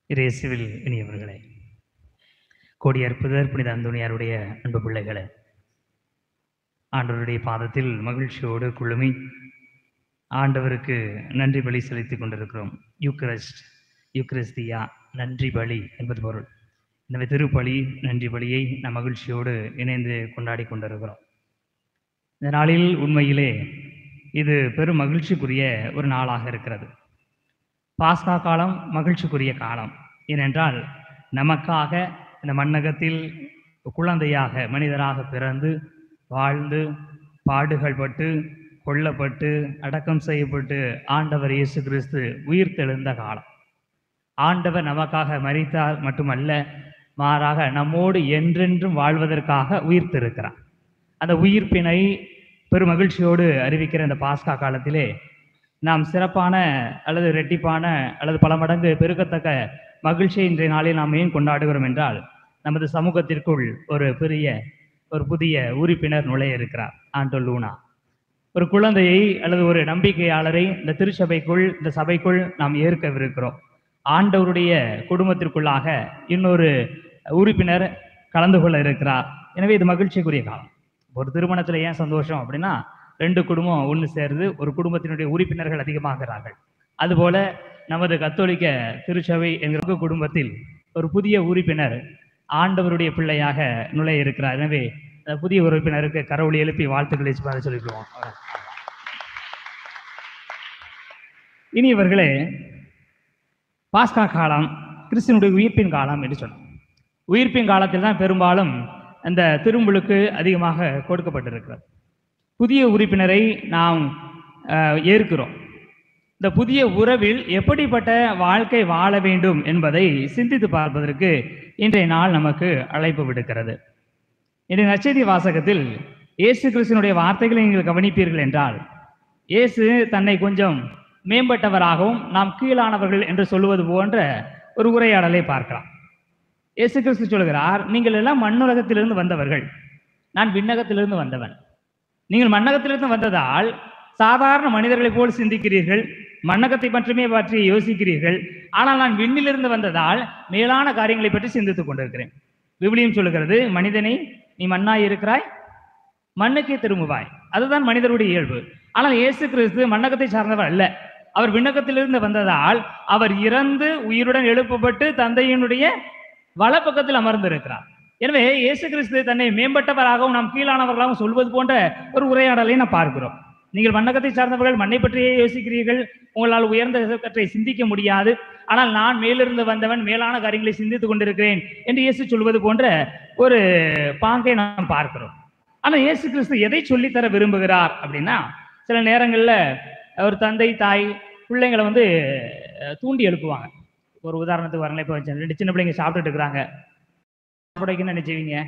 இயேசுவில் இனியவர்களே கோடி அற்புதர் புனித அந்தோணியாருடைய அன்பு பிள்ளைகளே ஆண்டவருடைய பாதத்தில் மகிழ்ச்சியோடு குழுமி ஆண்டவருக்கு நன்றி பலி செலுத்திக் கொண்டிருக்கிறோம் யூக்ரஸ்ட் யூக்ரிஸ்தியா நன்றி பலி என்பது பொருள் இந்த திருப்பலி நன்றி பலியை நாம் மகிழ்ச்சியோடு இணைந்து கொண்டாடி கொண்டிருக்கிறோம் இந்த நாளில் உண்மையிலே இது பெரும் மகிழ்ச்சிக்குரிய ஒரு நாளாக இருக்கிறது பாஸ்கா காலம் மகிழ்ச்சிக்குரிய காலம் ஏனென்றால் நமக்காக இந்த மண்ணகத்தில் குழந்தையாக மனிதராக பிறந்து வாழ்ந்து பாடுகள் பட்டு கொல்லப்பட்டு அடக்கம் செய்யப்பட்டு ஆண்டவர் இயேசு கிறிஸ்து உயிர் தெழுந்த காலம் ஆண்டவர் நமக்காக மரித்தார் மட்டுமல்ல மாறாக நம்மோடு என்றென்றும் வாழ்வதற்காக உயிர்த்திருக்கிறார் அந்த உயிர்ப்பினை பெருமகிழ்ச்சியோடு அறிவிக்கிற இந்த பாஸ்கா காலத்திலே நாம் சிறப்பான அல்லது ரெட்டிப்பான அல்லது பல மடங்கு பெருக்கத்தக்க மகிழ்ச்சியை இன்றைய நாளில் நாம் ஏன் கொண்டாடுகிறோம் என்றால் நமது சமூகத்திற்குள் ஒரு பெரிய ஒரு புதிய உறுப்பினர் நுழைய இருக்கிறார் ஆண்டோ லூனா ஒரு குழந்தையை அல்லது ஒரு நம்பிக்கையாளரை இந்த திருச்சபைக்குள் இந்த சபைக்குள் நாம் ஏற்கவிருக்கிறோம் ஆண்டவருடைய குடும்பத்திற்குள்ளாக இன்னொரு உறுப்பினர் கலந்து கொள்ள இருக்கிறார் எனவே இது மகிழ்ச்சிக்குரிய காலம் ஒரு திருமணத்தில் ஏன் சந்தோஷம் அப்படின்னா ரெண்டு குடும்பம் ஒன்று சேருது ஒரு குடும்பத்தினுடைய உறுப்பினர்கள் அதிகமாகிறார்கள் அதுபோல நமது கத்தோலிக்க திருச்சபை என்கிற குடும்பத்தில் ஒரு புதிய உறுப்பினர் ஆண்டவருடைய பிள்ளையாக நுழைய இருக்கிறார் எனவே அந்த புதிய உறுப்பினருக்கு கரவொலி எழுப்பி வாழ்த்துக்களை பாட சொல்லிக்குவோம் இனி இவர்களே பாஸ்கா காலம் கிறிஸ்தனுடைய உயிர்ப்பின் காலம் என்று சொன்னோம் உயிர்ப்பின் காலத்தில் தான் பெரும்பாலும் அந்த திருமுழுக்கு அதிகமாக கொடுக்கப்பட்டிருக்கிறது புதிய உறுப்பினரை நாம் அஹ், ஏற்கிறோம் இந்த புதிய உறவில் எப்படிப்பட்ட வாழ்க்கை வாழ வேண்டும் என்பதை சிந்தித்து பார்ப்பதற்கு இன்றைய நாள் நமக்கு அழைப்பு விடுக்கிறது இன்றைய நச்செய்தி வாசகத்தில் இயேசு கிறிஸ்தனுடைய வார்த்தைகளை நீங்கள் கவனிப்பீர்கள் என்றால் இயேசு தன்னை கொஞ்சம் மேம்பட்டவராகவும் நாம் கீழானவர்கள் என்று சொல்லுவது போன்ற ஒரு உரையாடலை பார்க்கலாம் இயேசு கிறிஸ்து சொல்கிறார் நீங்கள் எல்லாம் மண்ணுலகத்திலிருந்து வந்தவர்கள் நான் விண்ணகத்திலிருந்து வந்தவன் நீங்கள் மண்ணகத்திலிருந்து வந்ததால் சாதாரண மனிதர்களைப் போல் சிந்திக்கிறீர்கள் மண்ணகத்தை மட்டுமே பற்றி யோசிக்கிறீர்கள் ஆனால் நான் விண்ணிலிருந்து வந்ததால் மேலான காரியங்களை பற்றி சிந்தித்துக் கொண்டிருக்கிறேன் விவிலியம் சொல்லுகிறது மனிதனை நீ மண்ணாய் இருக்கிறாய் மண்ணுக்கே திரும்புவாய் அதுதான் மனிதருடைய இயல்பு ஆனால் இயேசு கிறிஸ்து மண்ணகத்தை சார்ந்தவர் அல்ல அவர் விண்ணகத்திலிருந்து வந்ததால் அவர் இறந்து உயிருடன் எழுப்பப்பட்டு தந்தையினுடைய வலப்பக்கத்தில் அமர்ந்திருக்கிறார் எனவே இயேசு கிறிஸ்து தன்னை மேம்பட்டவராகவும் நாம் கீழானவர்களாகவும் சொல்வது போன்ற ஒரு உரையாடலை நாம் பார்க்கிறோம் நீங்கள் மண்ணகத்தை சார்ந்தவர்கள் மண்ணை பற்றியே யோசிக்கிறீர்கள் உங்களால் உயர்ந்த கற்றை சிந்திக்க முடியாது ஆனால் நான் மேலிருந்து வந்தவன் மேலான காரியங்களை சிந்தித்துக் கொண்டிருக்கிறேன் என்று இயேசு சொல்வது போன்ற ஒரு பாங்கை நாம் பார்க்கிறோம் ஆனால் இயேசு கிறிஸ்து எதை சொல்லித்தர விரும்புகிறார் அப்படின்னா சில நேரங்களில் ஒரு தந்தை தாய் பிள்ளைங்களை வந்து அஹ், தூண்டி எழுப்புவாங்க ஒரு உதாரணத்துக்கு வரங்களேன் இப்போ வச்சேன் ரெண்டு சின்ன பிள்ளைங்க சாப்பிட்டுட்டு இருக்கிறாங்க சாப்பிடக்குன்னு என்ன செய்வீங்க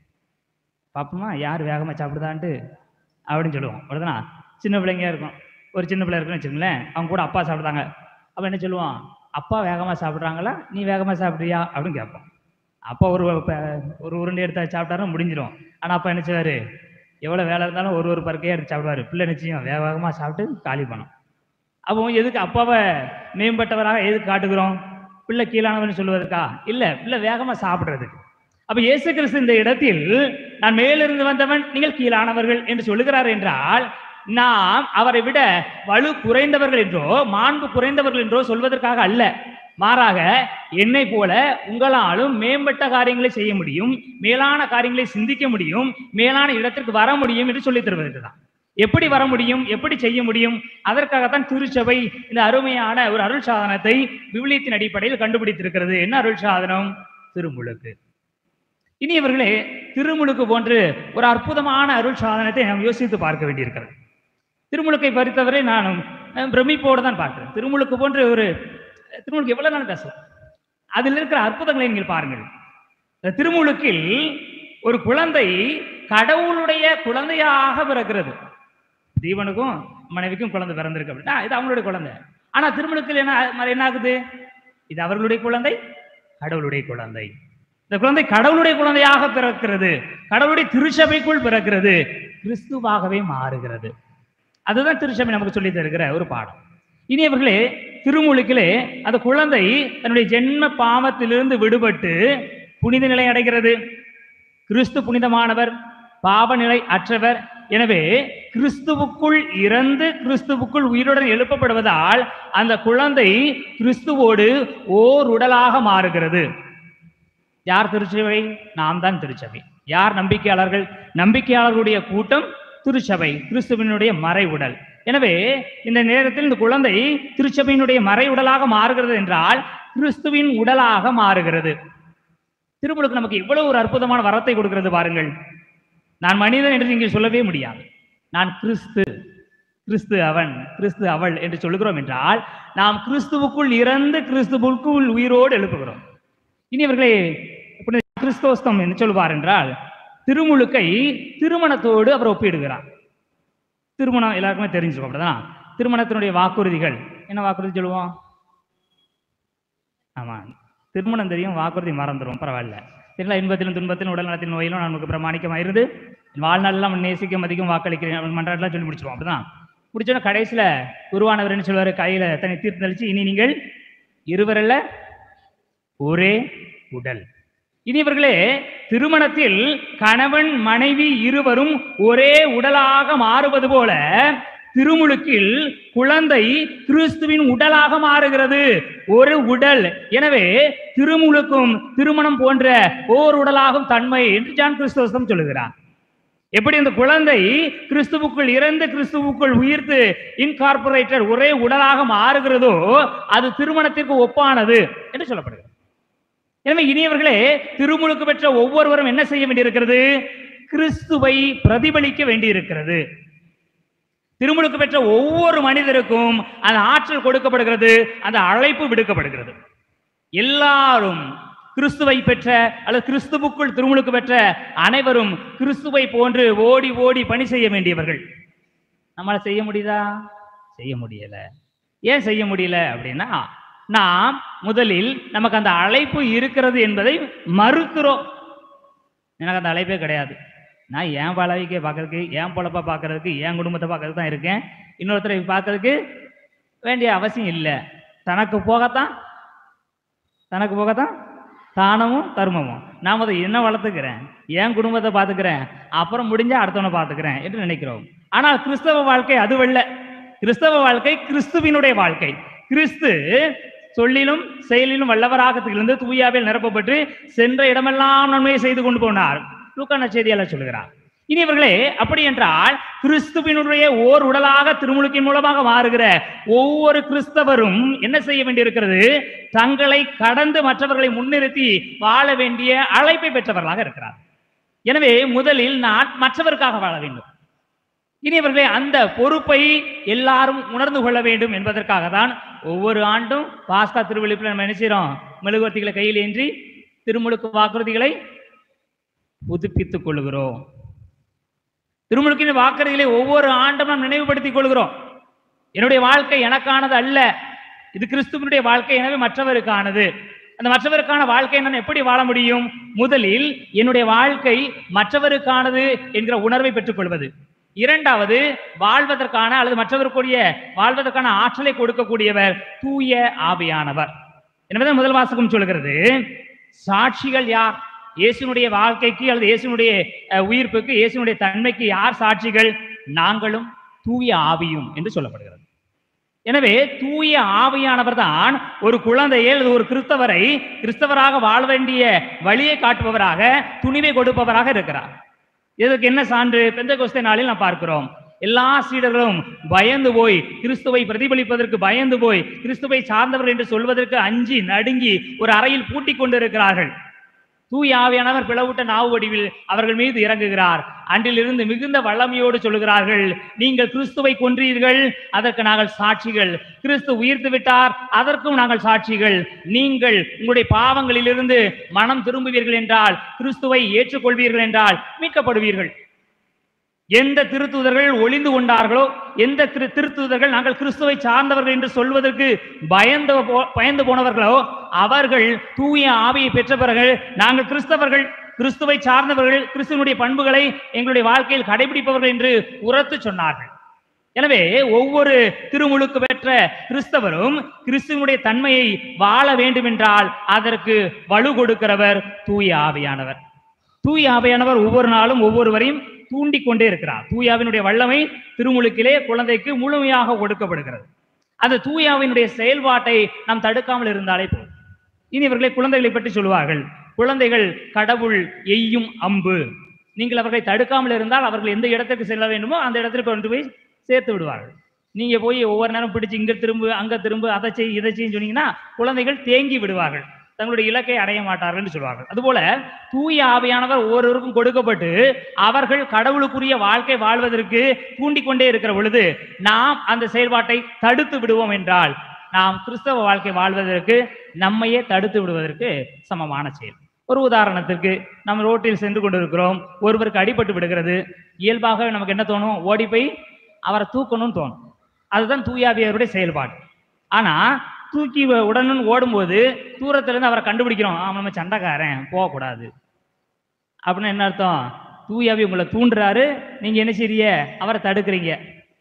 பாப்போமா யார் வேகமாக சாப்பிடுதான்ட்டு அப்படின்னு சொல்லுவோம் அப்படிதானா சின்ன பிள்ளைங்க இருக்கும் ஒரு சின்ன பிள்ளை இருக்குன்னு வச்சுக்கோங்களேன் அவங்க கூட அப்பா சாப்பிடுதாங்க அப்போ என்ன சொல்லுவான் அப்பா வேகமாக சாப்பிட்றாங்களா நீ வேகமாக சாப்பிட்றியா அப்படின்னு கேட்போம் அப்பா ஒரு ப- ஒரு உருண்டை எடுத்து சாப்பிட்டாரும் முடிஞ்சிடும் ஆனால் அப்பா என்ன செய்வார் எவ்வளோ வேலை இருந்தாலும் ஒரு ஒரு பருக்கையாக எடுத்து சாப்பிடுவார் பிள்ளை நிச்சயம் வேக வேகமாக சாப்பிட்டு காலி பண்ணும் அப்போ எதுக்கு அப்பாவை மேம்பட்டவராக எதுக்கு காட்டுகிறோம் பிள்ளை கீழானவன் சொல்லுவதற்கா இல்லை பிள்ளை வேகமாக சாப்பிட்றதுக்கு அப்போ இயேசு கிறிஸ்து இந்த இடத்தில் நான் மேலிருந்து வந்தவன் நீங்கள் கீழானவர்கள் என்று சொல்லுகிறார் என்றால் நாம் அவரை விட வலு குறைந்தவர்கள் என்றோ மாண்பு குறைந்தவர்கள் என்றோ சொல்வதற்காக அல்ல மாறாக என்னை போல உங்களாலும் மேம்பட்ட காரியங்களை செய்ய முடியும் மேலான காரியங்களை சிந்திக்க முடியும் மேலான இடத்திற்கு வர முடியும் என்று சொல்லித் தருவதற்கு தான் எப்படி வர முடியும் எப்படி செய்ய முடியும் அதற்காகத்தான் திருச்சபை இந்த அருமையான ஒரு அருள் சாதனத்தை விவிலியத்தின் அடிப்படையில் கண்டுபிடித்திருக்கிறது என்ன அருள் சாதனம் திருமுழுக்கு இனி இவர்களே திருமுழுக்கு போன்று ஒரு அற்புதமான அருள் சாதனத்தை நாம் யோசித்து பார்க்க வேண்டியிருக்கிறது திருமுழுக்கை பறித்தவரை நான் அஹ், பிரமிப்போடு தான் பார்க்கிறேன் திருமுழுக்கு போன்று ஒரு திருமுழுக்கு எவ்வளவு நாள் பேசலாம் அதில் இருக்கிற அற்புதங்களை நீங்கள் பாருங்கள் இந்த திருமுழுக்கில் ஒரு குழந்தை கடவுளுடைய குழந்தையாக பிறக்கிறது தீவனுக்கும் மனைவிக்கும் குழந்தை பிறந்திருக்கு அப்படின்னா இது அவங்களுடைய குழந்தை ஆனா திருமுழுக்கில் என்ன என்ன ஆகுது இது அவர்களுடைய குழந்தை கடவுளுடைய குழந்தை இந்த குழந்தை கடவுளுடைய குழந்தையாக பிறக்கிறது கடவுளுடைய திருச்சபைக்குள் பிறக்கிறது கிறிஸ்துவாகவே மாறுகிறது அதுதான் திருச்சபை நமக்கு சொல்லித் தருகிற ஒரு பாடம் இனியவர்களே திருமுழுக்கிலே அந்த குழந்தை தன்னுடைய ஜென்ம பாவத்திலிருந்து விடுபட்டு புனித நிலை அடைகிறது கிறிஸ்து புனிதமானவர் பாவ நிலை அற்றவர் எனவே கிறிஸ்துவுக்குள் இறந்து கிறிஸ்துவுக்குள் உயிருடன் எழுப்பப்படுவதால் அந்த குழந்தை கிறிஸ்துவோடு ஓர் உடலாக மாறுகிறது யார் திருச்சபை நாம் தான் திருச்சபை யார் நம்பிக்கையாளர்கள் நம்பிக்கையாளர்களுடைய கூட்டம் திருச்சபை கிறிஸ்துவினுடைய மறை உடல் எனவே இந்த நேரத்தில் இந்த குழந்தை திருச்சபையினுடைய மறை உடலாக மாறுகிறது என்றால் கிறிஸ்துவின் உடலாக மாறுகிறது திருமுழுக்கு நமக்கு இவ்வளவு ஒரு அற்புதமான வரத்தை கொடுக்கிறது பாருங்கள் நான் மனிதன் என்று நீங்கள் சொல்லவே முடியாது நான் கிறிஸ்து கிறிஸ்து அவன் கிறிஸ்து அவள் என்று சொல்லுகிறோம் என்றால் நாம் கிறிஸ்துவுக்குள் இறந்து கிறிஸ்துவுக்குள் உயிரோடு எழுப்புகிறோம் இனி இவர்களே புனித கிறிஸ்தோஸ்தம் என்று சொல்வார் என்றால் திருமுழுக்கை திருமணத்தோடு அவர் ஒப்பிடுகிறார் திருமணம் எல்லாருக்குமே தெரிஞ்சுக்கோ அப்படிதான் திருமணத்தினுடைய வாக்குறுதிகள் என்ன வாக்குறுதி சொல்லுவோம் ஆமா திருமணம் தெரியும் வாக்குறுதி மறந்துடும் பரவாயில்ல சரிங்களா இன்பத்திலும் துன்பத்திலும் உடல் நலத்தின் நோயிலும் நமக்கு பிரமாணிக்கமாயிருந்து வாழ்நாளெல்லாம் நேசிக்க மதிக்கும் வாக்களிக்கிறேன் மன்றாடலாம் சொல்லி முடிச்சிருவோம் அப்படிதான் முடிச்சோன்னா கடைசியில குருவானவர் என்ன சொல்வாரு கையில தன்னை தீர்த்து தெளிச்சு இனி நீங்கள் இருவரல்ல ஒரே உடல் இனி இவர்களே திருமணத்தில் கணவன் மனைவி இருவரும் ஒரே உடலாக மாறுவது போல திருமுழுக்கில் குழந்தை கிறிஸ்துவின் உடலாக மாறுகிறது ஒரு உடல் எனவே திருமுழுக்கும் திருமணம் போன்ற ஓர் உடலாகும் தன்மை என்று ஜான் கிறிஸ்தவசம் சொல்லுகிறார் எப்படி இந்த குழந்தை கிறிஸ்துவுக்குள் இறந்து கிறிஸ்துவுக்குள் உயிர்த்து இன்கார்பரேட்டட் ஒரே உடலாக மாறுகிறதோ அது திருமணத்திற்கு ஒப்பானது என்று சொல்லப்படுகிறது எனவே இனியவர்களே திருமுழுக்கு பெற்ற ஒவ்வொருவரும் என்ன செய்ய வேண்டியிருக்கிறது கிறிஸ்துவை பிரதிபலிக்க வேண்டியிருக்கிறது திருமுழுக்கு பெற்ற ஒவ்வொரு மனிதருக்கும் அந்த ஆற்றல் கொடுக்கப்படுகிறது அந்த அழைப்பு விடுக்கப்படுகிறது எல்லாரும் கிறிஸ்துவை பெற்ற அல்லது கிறிஸ்துவுக்குள் திருமுழுக்கு பெற்ற அனைவரும் கிறிஸ்துவை போன்று ஓடி ஓடி பணி செய்ய வேண்டியவர்கள் நம்மளால செய்ய முடியுதா செய்ய முடியல ஏன் செய்ய முடியல அப்படின்னா நாம் முதலில் நமக்கு அந்த அழைப்பு இருக்கிறது என்பதை மறுக்கிறோம் எனக்கு அந்த அழைப்பே கிடையாது நான் என் வாழ்க்கையை பார்க்கறதுக்கு என் பொழப்பை பார்க்கறதுக்கு என் குடும்பத்தை பார்க்கறதுக்கு தான் இருக்கேன் இன்னொருத்தரை பார்க்கறதுக்கு வேண்டிய அவசியம் இல்லை தனக்கு போகத்தான் தனக்கு போகத்தான் தானமும் தர்மமும் நான் அதை என்ன வளர்த்துக்கிறேன் என் குடும்பத்தை பார்த்துக்கிறேன் அப்புறம் முடிஞ்சா அடுத்தவனை பார்த்துக்கிறேன் என்று நினைக்கிறோம் ஆனால் கிறிஸ்தவ வாழ்க்கை அதுவல்ல கிறிஸ்தவ வாழ்க்கை கிறிஸ்துவினுடைய வாழ்க்கை கிறிஸ்து சொல்லிலும் செயலிலும் வல்லவராக திகழ்ந்து தூயாவில் நிரப்பப்பட்டு சென்ற இடமெல்லாம் நன்மையை செய்து கொண்டு போனார் லூக்கான செய்தியாளர் சொல்கிறார் இனி இவர்களே அப்படி என்றால் கிறிஸ்துவினுடைய ஓர் உடலாக திருமுழுக்கின் மூலமாக மாறுகிற ஒவ்வொரு கிறிஸ்தவரும் என்ன செய்ய வேண்டியிருக்கிறது தங்களை கடந்து மற்றவர்களை முன்னிறுத்தி வாழ வேண்டிய அழைப்பை பெற்றவர்களாக இருக்கிறார் எனவே முதலில் நான் மற்றவருக்காக வாழ வேண்டும் இனி இவர்களே அந்த பொறுப்பை எல்லாரும் உணர்ந்து கொள்ள வேண்டும் என்பதற்காக தான் ஒவ்வொரு ஆண்டும் பாஸ்கா திருவிழிப்பில் நம்ம என்ன செய்றோம் மெழுகுவர்த்திகளை கையில் ஏந்தி திருமுழுக்கு வாக்குறுதிகளை புதுப்பித்துக் கொள்கிறோம் திருமுழுக்கின் வாக்குறுதிகளை ஒவ்வொரு ஆண்டும் நாம் நினைவுபடுத்திக் கொள்கிறோம் என்னுடைய வாழ்க்கை எனக்கானது அல்ல இது கிறிஸ்துவனுடைய வாழ்க்கை எனவே மற்றவருக்கானது அந்த மற்றவருக்கான வாழ்க்கையை நான் எப்படி வாழ முடியும் முதலில் என்னுடைய வாழ்க்கை மற்றவருக்கானது என்கிற உணர்வை பெற்றுக்கொள்வது இரண்டாவது வாழ்வதற்கான அல்லது மற்றவருக்குரிய வாழ்வதற்கான ஆற்றலை கொடுக்கக்கூடியவர் தூய ஆவியானவர் என்பதை முதல் வாசகம் சொல்கிறது சாட்சிகள் யார் இயேசுனுடைய வாழ்க்கைக்கு அல்லது இயேசுனுடைய அஹ், உயிர்ப்புக்கு இயேசுனுடைய தன்மைக்கு யார் சாட்சிகள் நாங்களும் தூய ஆவியும் என்று சொல்லப்படுகிறது எனவே தூய ஆவியானவர் தான் ஒரு குழந்தையை அல்லது ஒரு கிறிஸ்தவரை கிறிஸ்தவராக வாழ வேண்டிய வழியை காட்டுபவராக துணிவை கொடுப்பவராக இருக்கிறார் இதற்கு என்ன சான்று பெந்த நாளில் நாம் பார்க்கிறோம் எல்லா சீடர்களும் பயந்து போய் கிறிஸ்துவை பிரதிபலிப்பதற்கு பயந்து போய் கிறிஸ்துவை சார்ந்தவர் என்று சொல்வதற்கு அஞ்சி நடுங்கி ஒரு அறையில் பூட்டிக் கொண்டிருக்கிறார்கள் தூய ஆவியானவர் பிளவுட்ட நாவு வடிவில் அவர்கள் மீது இறங்குகிறார் அன்றிலிருந்து மிகுந்த வல்லமையோடு சொல்லுகிறார்கள் நீங்கள் கிறிஸ்துவை கொன்றீர்கள் அதற்கு நாங்கள் சாட்சிகள் கிறிஸ்து உயிர்த்து விட்டார் அதற்கும் நாங்கள் சாட்சிகள் நீங்கள் உங்களுடைய பாவங்களிலிருந்து மனம் திரும்புவீர்கள் என்றால் கிறிஸ்துவை ஏற்றுக்கொள்வீர்கள் என்றால் மீட்கப்படுவீர்கள் எந்த திருத்துதர்கள் ஒளிந்து கொண்டார்களோ எந்த திரு திருத்துதர்கள் நாங்கள் கிறிஸ்துவை சார்ந்தவர்கள் என்று சொல்வதற்கு பயந்து போ- பயந்து போனவர்களோ அவர்கள் தூய ஆவியை பெற்ற பிறகு நாங்கள் கிறிஸ்தவர்கள் கிறிஸ்துவை சார்ந்தவர்கள் கிறிஸ்துவனுடைய பண்புகளை எங்களுடைய வாழ்க்கையில் கடைபிடிப்பவர்கள் என்று உரத்து சொன்னார்கள் எனவே ஒவ்வொரு திருமுழுக்கு பெற்ற கிறிஸ்தவரும் கிறிஸ்துவனுடைய தன்மையை வாழ வேண்டுமென்றால் அதற்கு வலு கொடுக்கிறவர் தூய ஆவியானவர் தூய ஆவியானவர் ஒவ்வொரு நாளும் ஒவ்வொருவரையும் தூண்டிக் கொண்டே இருக்கிறார் தூயாவினுடைய வல்லமை திருமுழுக்கிலே குழந்தைக்கு முழுமையாக கொடுக்கப்படுகிறது அந்த தூயாவினுடைய செயல்பாட்டை நாம் தடுக்காமல் இருந்தாலே போதும் இனி இவர்களை குழந்தைகளை பற்றி சொல்லுவார்கள் குழந்தைகள் கடவுள் எய்யும் அம்பு நீங்கள் அவர்களை தடுக்காமல் இருந்தால் அவர்கள் எந்த இடத்துக்கு செல்ல வேண்டுமோ அந்த இடத்திற்கு கொண்டு போய் சேர்த்து விடுவார்கள் நீங்க போய் ஒவ்வொரு நேரம் பிடிச்சு இங்க திரும்பு அங்க திரும்பு அதை செய் இதை செய்யும் சொன்னீங்கன்னா குழந்தைகள் தேங்கி விடுவார்கள் தங்களுடைய இலக்கை அடைய மாட்டார்கள் என்று சொல்வார்கள் அதுபோல தூய ஆவியானவர் ஒவ்வொருவருக்கும் கொடுக்கப்பட்டு அவர்கள் கடவுளுக்குரிய வாழ்க்கை வாழ்வதற்கு தூண்டிக் கொண்டே இருக்கிற பொழுது நாம் அந்த செயல்பாட்டை தடுத்து விடுவோம் என்றால் நாம் கிறிஸ்தவ வாழ்க்கை வாழ்வதற்கு நம்மையே தடுத்து விடுவதற்கு சமமான செயல் ஒரு உதாரணத்திற்கு நம்ம ரோட்டில் சென்று கொண்டிருக்கிறோம் ஒருவருக்கு அடிபட்டு விடுகிறது இயல்பாக நமக்கு என்ன தோணும் ஓடி போய் அவரை தூக்கணும்னு தோணும் அதுதான் தூயாவியருடைய செயல்பாடு ஆனா தூக்கி வ- உடனும் ஓடும்போது தூரத்துல இருந்து அவரை கண்டுபிடிக்கிறோம் ஆமா நம்ம சண்டைக்காரன் போகக்கூடாது அப்படின்னு என்ன அர்த்தம் தூயாவி உங்களை தூண்டுறாரு நீங்க என்ன செய்றீங்க அவரை தடுக்கிறீங்க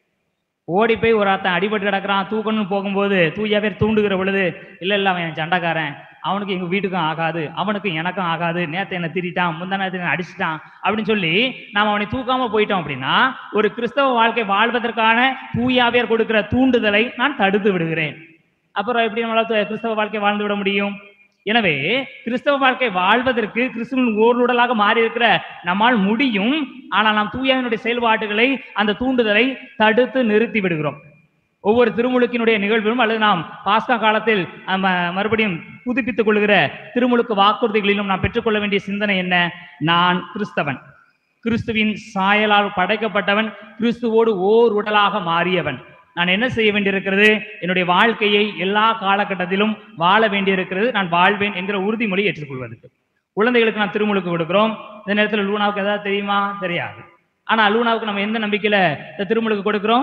ஓடி போய் ஒரு அத்தன் அடிபட்டு கிடக்குறான் தூக்கணும்னு போகும்போது தூயாவே தூண்டுகிற பொழுது இல்ல இல்ல அவன் என் சண்டைக்காரன் அவனுக்கு எங்க வீட்டுக்கும் ஆகாது அவனுக்கும் எனக்கும் ஆகாது நேத்து என்ன திட்டான் முந்தா நேரத்தை என்ன அடிச்சிட்டான் அப்படின்னு சொல்லி நாம் அவனை தூக்காம போயிட்டோம் அப்படின்னா ஒரு கிறிஸ்தவ வாழ்க்கை வாழ்வதற்கான தூயாவியர் கொடுக்கிற தூண்டுதலை நான் தடுத்து விடுகிறேன் அப்புறம் எப்படி நம்மளால து- கிறிஸ்தவ வாழ்க்கை வாழ்ந்து விட முடியும் எனவே கிறிஸ்தவ வாழ்க்கை வாழ்வதற்கு கிறிஸ்துவின் ஓருடலாக மாறி இருக்கிற நம்மால் முடியும் ஆனால் நாம் தூயாவினுடைய செயல்பாடுகளை அந்த தூண்டுதலை தடுத்து நிறுத்தி விடுகிறோம் ஒவ்வொரு திருமுழுக்கினுடைய நிகழ்விலும் அல்லது நாம் பாஸ்கா காலத்தில் நம்ம மறுபடியும் புதுப்பித்துக் கொள்கிற திருமுழுக்கு வாக்குறுதிகளிலும் நாம் பெற்றுக்கொள்ள வேண்டிய சிந்தனை என்ன நான் கிறிஸ்தவன் கிறிஸ்துவின் சாயலால் படைக்கப்பட்டவன் கிறிஸ்துவோடு ஓர் உடலாக மாறியவன் நான் என்ன செய்ய வேண்டியிருக்கிறது என்னுடைய வாழ்க்கையை எல்லா காலகட்டத்திலும் வாழ வேண்டியிருக்கிறது நான் வாழ்வேன் என்கிற உறுதிமொழி ஏற்றுக்கொள்வதற்கு குழந்தைகளுக்கு நான் திருமுழுக்கு கொடுக்கிறோம் இந்த நேரத்தில் லூனாவுக்கு ஏதாவது தெரியுமா தெரியாது ஆனா லூனாவுக்கு நம்ம எந்த நம்பிக்கையில இந்த திருமுழுக்கு கொடுக்கிறோம்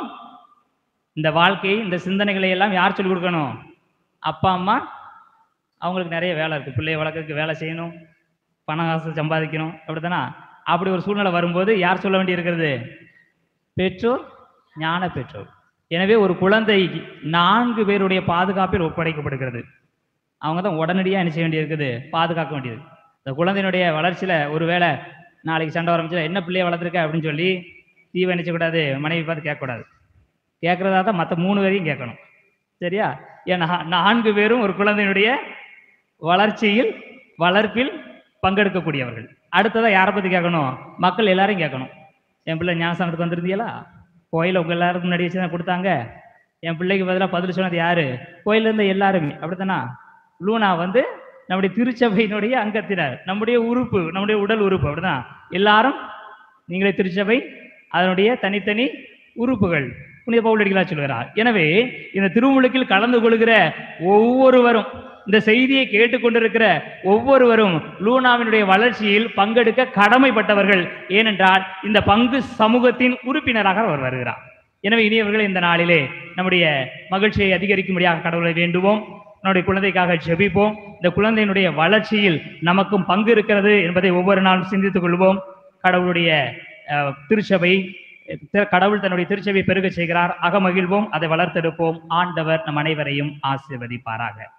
இந்த வாழ்க்கை இந்த சிந்தனைகளை எல்லாம் யார் சொல்லிக் கொடுக்கணும் அப்பா அம்மா அவங்களுக்கு நிறைய வேலை இருக்கு பிள்ளைய வளர்க்கறதுக்கு வேலை செய்யணும் பணம் காசு சம்பாதிக்கணும் அப்படித்தானா அப்படி ஒரு சூழ்நிலை வரும்போது யார் சொல்ல வேண்டியிருக்கிறது பெற்றோர் ஞான பெற்றோர் எனவே ஒரு குழந்தை நான்கு பேருடைய பாதுகாப்பில் ஒப்படைக்கப்படுகிறது அவங்க தான் உடனடியாக என்ன செய்ய வேண்டியிருக்குது பாதுகாக்க வேண்டியது இந்த குழந்தையினுடைய வளர்ச்சியில ஒருவேளை நாளைக்கு சண்டை ஆரம்பிச்சா என்ன பிள்ளைய வளர்த்துருக்க அப்படின்னு சொல்லி தீவை நினைச்சக்கூடாது மனைவி பார்த்து கேட்கக்கூடாது கேட்கறதா தான் மற்ற மூணு பேரையும் கேட்கணும் சரியா ஏன்னா நான்கு பேரும் ஒரு குழந்தையினுடைய வளர்ச்சியில் வளர்ப்பில் பங்கெடுக்கக்கூடியவர்கள் அடுத்ததா யாரை பத்தி கேட்கணும் மக்கள் எல்லாரையும் கேட்கணும் என் பிள்ளை ஞானஸ்தானத்துக்கு வந்திருந்தீங்களா கோயில உங்க எல்லாருக்கும் முன்னாடி வச்சு தான் கொடுத்தாங்க என் பிள்ளைக்கு பதிலாக பதில் சொன்னது யாரு கோயில்ல இருந்த எல்லாருமே அப்படித்தானா லூனா வந்து நம்முடைய திருச்சபையினுடைய அங்கத்தினர் நம்முடைய உறுப்பு நம்முடைய உடல் உறுப்பு அப்படிதான் எல்லாரும் நீங்களே திருச்சபை அதனுடைய தனித்தனி உறுப்புகள் புனித பவுலடிகளா சொல்கிறார் எனவே இந்த திருமுழுக்கில் கலந்து கொள்கிற ஒவ்வொருவரும் இந்த செய்தியை கேட்டுக்கொண்டிருக்கிற ஒவ்வொருவரும் லூனாவினுடைய வளர்ச்சியில் பங்கெடுக்க கடமைப்பட்டவர்கள் ஏனென்றால் இந்த பங்கு சமூகத்தின் உறுப்பினராக அவர் வருகிறார் எனவே இனியவர்கள் இந்த நாளிலே நம்முடைய மகிழ்ச்சியை அதிகரிக்கும்படியாக கடவுளை வேண்டுவோம் நம்முடைய குழந்தைக்காக ஜெபிப்போம் இந்த குழந்தையினுடைய வளர்ச்சியில் நமக்கும் பங்கு இருக்கிறது என்பதை ஒவ்வொரு நாளும் சிந்தித்துக் கொள்வோம் கடவுளுடைய அஹ், திருச்சபை திரு- கடவுள் தன்னுடைய திருச்சபை பெருகச் செய்கிறார் அகமகிழ்வோம் அதை வளர்த்தெடுப்போம் ஆண்டவர் நம் அனைவரையும் ஆசீர்வதிப்பாராக